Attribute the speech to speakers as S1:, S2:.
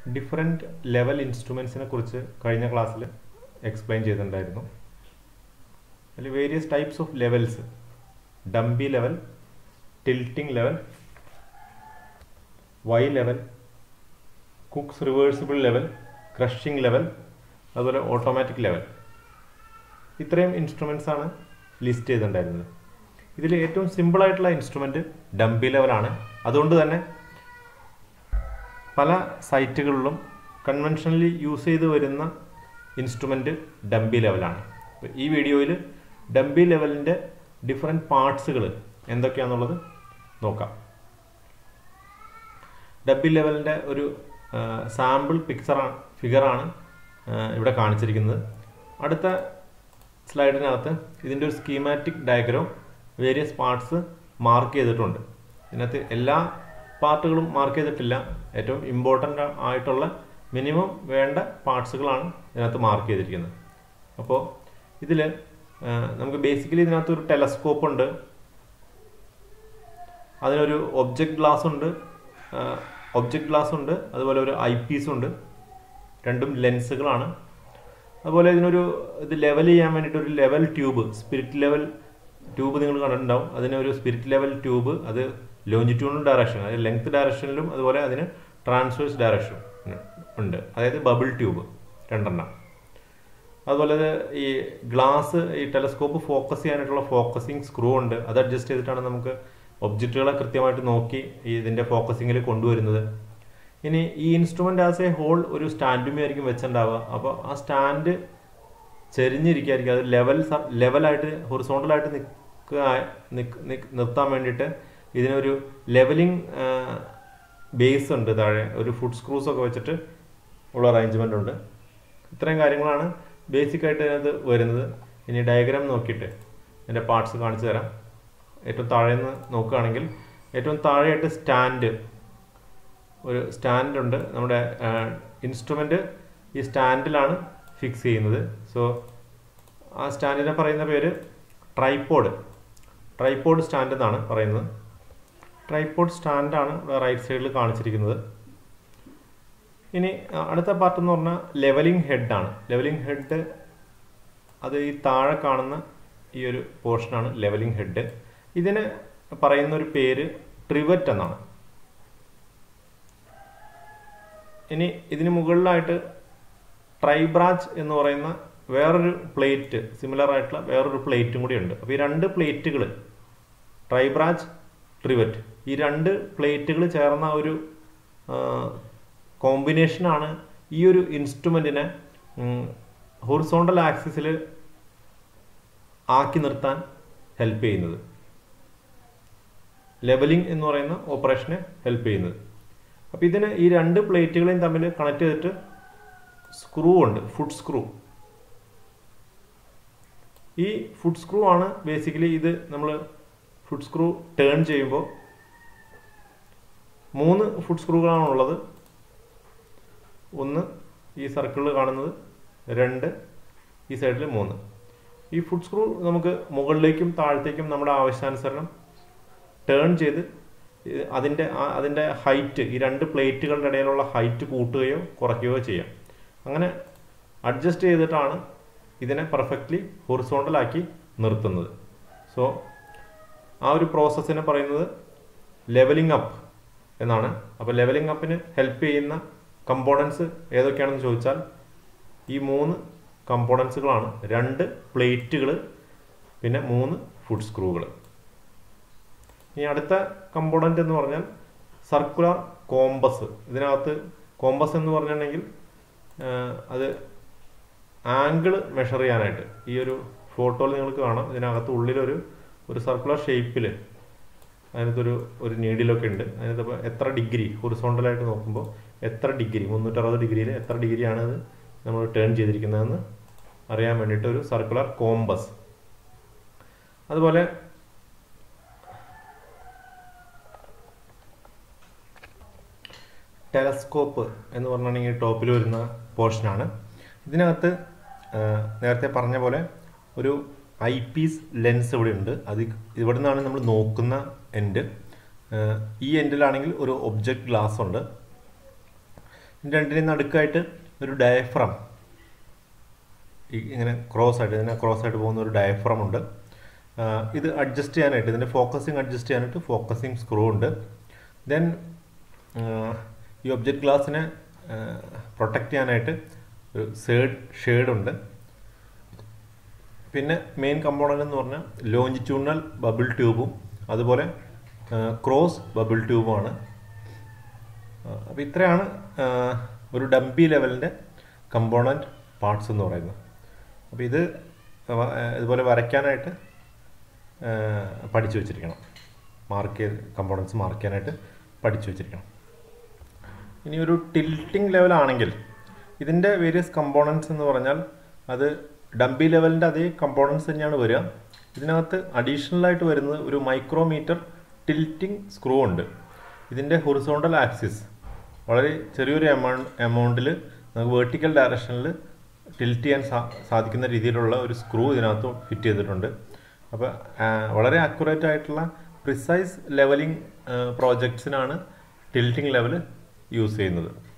S1: different level ഇൻസ്ട്രുമെൻസിനെ കുറിച്ച് കഴിഞ്ഞ ക്ലാസ്സിൽ എക്സ്പ്ലെയിൻ ചെയ്തിട്ടുണ്ടായിരുന്നു അതിൽ various types of levels dumpy level tilting level Y level Cooke's reversible level crushing level അതുപോലെ ഓട്ടോമാറ്റിക് ലെവൽ ഇത്രയും ഇൻസ്ട്രുമെൻസ് ആണ് ലിസ്റ്റ് ചെയ്തിട്ടുണ്ടായിരുന്നത് ഇതിൽ ഏറ്റവും സിമ്പിളായിട്ടുള്ള ഇൻസ്ട്രുമെൻ്റ് ഡംബി ലെവലാണ് അതുകൊണ്ട് തന്നെ പല സൈറ്റുകളിലും കൺവെൻഷനലി യൂസ് ചെയ്ത് വരുന്ന ഇൻസ്ട്രുമെൻ്റ് ഡംബി ലെവലാണ് അപ്പോൾ ഈ വീഡിയോയിൽ ഡംബി ലെവലിൻ്റെ ഡിഫറെൻറ്റ് പാർട്സുകൾ എന്തൊക്കെയാണെന്നുള്ളത് നോക്കാം ഡബി ലെവലിൻ്റെ ഒരു സാമ്പിൾ പിക്ചറാണ് ഫിഗറാണ് ഇവിടെ കാണിച്ചിരിക്കുന്നത് അടുത്ത സ്ലൈഡിനകത്ത് ഇതിൻ്റെ ഒരു schematic diagram various parts mark ചെയ്തിട്ടുണ്ട് ഇതിനകത്ത് എല്ലാ പാർട്ടുകളും മാർക്ക് ചെയ്തിട്ടില്ല ഏറ്റവും ഇമ്പോർട്ടൻ്റ് ആയിട്ടുള്ള മിനിമം വേണ്ട പാർട്സുകളാണ് ഇതിനകത്ത് മാർക്ക് ചെയ്തിരിക്കുന്നത് അപ്പോൾ ഇതിൽ നമുക്ക് ബേസിക്കലി ഇതിനകത്ത് ഒരു ടെലസ്കോപ്പ് ഉണ്ട് അതിനൊരു ഒബ്ജക്റ്റ് ഗ്ലാസ് ഉണ്ട് ഒബ്ജക്റ്റ് ഗ്ലാസ് ഉണ്ട് അതുപോലെ ഒരു ഐ പീസ് ഉണ്ട് രണ്ടും ലെൻസുകളാണ് അതുപോലെ ഇതിനൊരു ഇത് ലെവൽ ചെയ്യാൻ വേണ്ടിയിട്ട് ഒരു level tube spirit level tube നിങ്ങൾ കണ്ടിട്ടുണ്ടാവും അതിനൊരു സ്പിരിറ്റ് ലെവൽ ട്യൂബ് അത് ലോഞ്ചിറ്റ്യൂണൽ ഡയറക്ഷൻ അതായത് ലെങ്ത് ഡയറക്ഷനിലും അതുപോലെ അതിന് ട്രാൻസ്വേഴ്സ് ഡയറക്ഷൻ ഉണ്ട് അതായത് ബബിൾ ട്യൂബ് രണ്ടെണ്ണം അതുപോലെ ഈ ഗ്ലാസ് ഈ ടെലസ്കോപ്പ് ഫോക്കസ് ചെയ്യാനായിട്ടുള്ള ഫോക്കസിങ് സ്ക്രൂ ഉണ്ട് അത് അഡ്ജസ്റ്റ് ചെയ്തിട്ടാണ് നമുക്ക് ഒബ്ജക്റ്റുകളെ കൃത്യമായിട്ട് നോക്കി ഈ ഇതിൻ്റെ ഫോക്കസിങ്ങിൽ കൊണ്ടുവരുന്നത് ഇനി ഈ ഇൻസ്ട്രുമെൻ്റ് ആസ് എ ഹോൾ ഒരു സ്റ്റാൻഡുമേ ആയിരിക്കും വെച്ചിട്ടുണ്ടാവുക അപ്പോൾ ആ സ്റ്റാൻഡ് ചെരിഞ്ഞിരിക്കുകയായിരിക്കും അത് ലെവൽ ലെവലായിട്ട് ഹൊറിസോണ്ടലായിട്ട് നിൽക്കുക നിർത്താൻ വേണ്ടിയിട്ട് ഇതിനൊരു ലെവലിംഗ് ബേസ് ഉണ്ട് താഴെ ഒരു ഫുഡ് സ്ക്രൂസ് ഒക്കെ വെച്ചിട്ട് ഉള്ള അറേഞ്ച്മെൻ്റ് ഉണ്ട് ഇത്രയും കാര്യങ്ങളാണ് ബേസിക് ആയിട്ട് ഇതിനകത്ത് വരുന്നത് ഇനി ഡയഗ്രാം നോക്കിയിട്ട് എൻ്റെ പാർട്സ് കാണിച്ചു തരാം ഏറ്റവും താഴെ നിന്ന് നോക്കുകയാണെങ്കിൽ ഏറ്റവും താഴെയായിട്ട് സ്റ്റാൻഡ് ഒരു സ്റ്റാൻഡ് ഉണ്ട് നമ്മുടെ ഇൻസ്ട്രുമെൻ്റ് ഈ സ്റ്റാൻഡിലാണ് ഫിക്സ് ചെയ്യുന്നത് സോ ആ സ്റ്റാൻഡിനെ പറയുന്ന പേര് ട്രൈപ്പോഡ് ട്രൈപ്പോഡ് സ്റ്റാൻഡ് എന്നാണ് പറയുന്നത് ട്രൈപ്പോഡ് സ്റ്റാൻഡാണ് ഇവിടെ റൈറ്റ് സൈഡിൽ കാണിച്ചിരിക്കുന്നത് ഇനി അടുത്ത പാർട്ട് എന്ന് പറഞ്ഞാൽ ലെവലിംഗ് ഹെഡാണ് ലെവലിംഗ് ഹെഡ് അത് ഈ താഴെ കാണുന്ന ഈ ഒരു പോർഷനാണ് ലെവലിംഗ് ഹെഡ് ഇതിന് പറയുന്ന ഒരു പേര് ട്രിവറ്റ് എന്നാണ് ഇനി ഇതിന് മുകളിലായിട്ട് ട്രൈബ്രാച്ച് എന്ന് പറയുന്ന വേറൊരു പ്ലേറ്റ് സിമിലർ ആയിട്ടുള്ള വേറൊരു പ്ലേറ്റും കൂടി ഉണ്ട് അപ്പോൾ ഈ രണ്ട് പ്ലേറ്റുകൾ ട്രൈബ്രാച്ച് ട്രിവറ്റ് ഈ രണ്ട് പ്ലേറ്റുകൾ ചേർന്ന ഒരു കോമ്പിനേഷനാണ് ഈ ഒരു ഇൻസ്ട്രുമെൻറ്റിനെ ഹൊറിസോണ്ടൽ ആക്സിസിൽ ആക്കി നിർത്താൻ ഹെൽപ്പ് ചെയ്യുന്നത് ലെവലിംഗ് എന്ന് പറയുന്ന ഓപ്പറേഷനെ ഹെൽപ്പ് ചെയ്യുന്നത് അപ്പോൾ ഇതിന് ഈ രണ്ട് പ്ലേറ്റുകളെയും തമ്മിൽ കണക്ട് ചെയ്തിട്ട് സ്ക്രൂ ഉണ്ട് ഫുഡ് സ്ക്രൂ ഈ ഫുഡ് സ്ക്രൂ ആണ് ബേസിക്കലി ഇത് നമ്മൾ ഫുഡ് സ്ക്രൂ ടേൺ ചെയ്യുമ്പോൾ മൂന്ന് ഫുഡ് സ്ക്രൂകളാണ് ഉള്ളത് ഒന്ന് ഈ സർക്കിളിൽ കാണുന്നത് രണ്ട് ഈ സൈഡിൽ മൂന്ന് ഈ ഫുഡ് സ്ക്രൂ നമുക്ക് മുകളിലേക്കും താഴത്തേക്കും നമ്മുടെ ആവശ്യാനുസരണം ടേൺ ചെയ്ത് അതിൻ്റെ അതിൻ്റെ ഹൈറ്റ് ഈ രണ്ട് പ്ലേറ്റുകളുടെ ഇടയിലുള്ള ഹൈറ്റ് കൂട്ടുകയോ കുറയ്ക്കുകയോ ചെയ്യാം അങ്ങനെ അഡ്ജസ്റ്റ് ചെയ്തിട്ടാണ് ഇതിനെ പെർഫെക്റ്റ്ലി ഹൊറിസോണ്ടലാക്കി നിർത്തുന്നത് സോ ആ ഒരു പ്രോസസ്സിനെ പറയുന്നത് ലെവലിംഗ് അപ്പ് എന്നാണ് അപ്പോൾ ലെവലിംഗ് അപ്പിന് ഹെൽപ്പ് ചെയ്യുന്ന കമ്പോണൻസ് ഏതൊക്കെയാണെന്ന് ചോദിച്ചാൽ ഈ മൂന്ന് കമ്പോണൻസുകളാണ് രണ്ട് പ്ലേറ്റുകൾ പിന്നെ മൂന്ന് ഫുഡ് സ്ക്രൂകൾ ഇനി അടുത്ത കമ്പോണൻ്റ് എന്ന് പറഞ്ഞാൽ സർക്കുലർ കോമ്പസ് ഇതിനകത്ത് കോമ്പസ് എന്ന് പറഞ്ഞിട്ടുണ്ടെങ്കിൽ അത് ആംഗിൾ മെഷർ ചെയ്യാനായിട്ട് ഈ ഒരു ഫോട്ടോയിൽ നിങ്ങൾക്ക് കാണാം ഇതിനകത്ത് ഉള്ളിലൊരു ഒരു സർക്കുലർ ഷേപ്പിൽ അതിനകത്തൊരു ഒരു നീഡിലൊക്കെ ഉണ്ട് അതിനകത്ത് എത്ര ഡിഗ്രി ഹൊറിസോണ്ടലായിട്ട് നോക്കുമ്പോൾ എത്ര ഡിഗ്രി മുന്നൂറ്ററുപത് ഡിഗ്രിയിൽ എത്ര ഡിഗ്രിയാണ് അത് നമ്മൾ ടേൺ ചെയ്തിരിക്കുന്നതെന്ന് അറിയാൻ വേണ്ടിയിട്ട് ഒരു സർക്കുലർ കോമ്പസ് അതുപോലെ ടെലസ്കോപ്പ് എന്ന് പറഞ്ഞിട്ടുണ്ടെങ്കിൽ ടോപ്പിൽ വരുന്ന പോർഷനാണ് ഇതിനകത്ത് നേരത്തെ പറഞ്ഞ പോലെ ഒരു ഐ പീസ് ലെൻസ് ഇവിടെ ഉണ്ട് അത് ഇവിടെ നിന്നാണ് നമ്മൾ നോക്കുന്ന എൻഡ് ഈ എൻഡിലാണെങ്കിൽ ഒരു ഒബ്ജക്റ്റ് ഗ്ലാസ് ഉണ്ട് ഇതിൻ്റെ രണ്ടിനും നടുക്കായിട്ട് ഒരു ഡയഫ്രം ഇങ്ങനെ ക്രോസ് ആയിട്ട് ഇതിനെ ക്രോസ് ആയിട്ട് പോകുന്ന ഒരു ഡയഫ്രം ഉണ്ട് ആ, ഇത് അഡ്ജസ്റ്റ് ചെയ്യാനായിട്ട് ഇതിൻ്റെ ഫോക്കസിങ് അഡ്ജസ്റ്റ് ചെയ്യാനായിട്ട് ഫോക്കസിങ് സ്ക്രൂ ഉണ്ട് ദെൻ ഈ ഒബ്ജക്റ്റ് ഗ്ലാസ്സിനെ പ്രൊട്ടക്റ്റ് ചെയ്യാനായിട്ട് ഒരു സേഡ് ഷെയ്ഡ് ഉണ്ട് പിന്നെ മെയിൻ കമ്പോണൻ്റ് എന്ന് പറഞ്ഞാൽ ലോഞ്ചിറ്റ്യൂണൽ ബബിൾ ട്യൂബും അതുപോലെ ക്രോസ് ബബിൾ ട്യൂബുമാണ് അപ്പോൾ ഇത്രയാണ് ആ, ഒരു ഡംപി ലെവലിൻ്റെ കമ്പോണൻറ്റ് പാർട്സ് എന്ന് പറയുന്നത് അപ്പോൾ ഇത് വ- ഇതുപോലെ വരയ്ക്കാനായിട്ട് ആ, പഠിച്ചു വെച്ചിരിക്കണം മാർക്ക് ചെയ്ത് കമ്പോണൻസ് മാർക്ക് ചെയ്യാനായിട്ട് പഠിച്ചു വെച്ചിരിക്കണം ഇനി ഒരു ടിൽറ്റിംഗ് ലെവലാണെങ്കിൽ ഇതിൻ്റെ വേരിയസ് കമ്പോണൻസ് എന്ന് പറഞ്ഞാൽ അത് ഡംബി ലെവലിൻ്റെ അതേ കമ്പോണൻസ് തന്നെയാണ് വരിക ഇതിനകത്ത് അഡീഷണൽ ആയിട്ട് വരുന്നത് ഒരു മൈക്രോമീറ്റർ ടിൽറ്റിംഗ് സ്ക്രൂ ഉണ്ട് ഇതിൻ്റെ ഹൊറിസോണ്ടൽ ആക്സിസ് വളരെ ചെറിയൊരു എമൗണ്ട് എമൗണ്ടിൽ നമുക്ക് വേർട്ടിക്കൽ ഡയറക്ഷനിൽ ടിൽറ്റ് ചെയ്യാൻ സാ സാധിക്കുന്ന രീതിയിലുള്ള ഒരു സ്ക്രൂ ഇതിനകത്ത് ഫിറ്റ് ചെയ്തിട്ടുണ്ട് അപ്പോൾ വളരെ അക്യുറേറ്റ് ആയിട്ടുള്ള പ്രിസൈസ് ലെവലിംഗ് പ്രോജക്ട്സിനാണ് ടിൽറ്റിംഗ് ലെവൽ യൂസ് ചെയ്യുന്നത്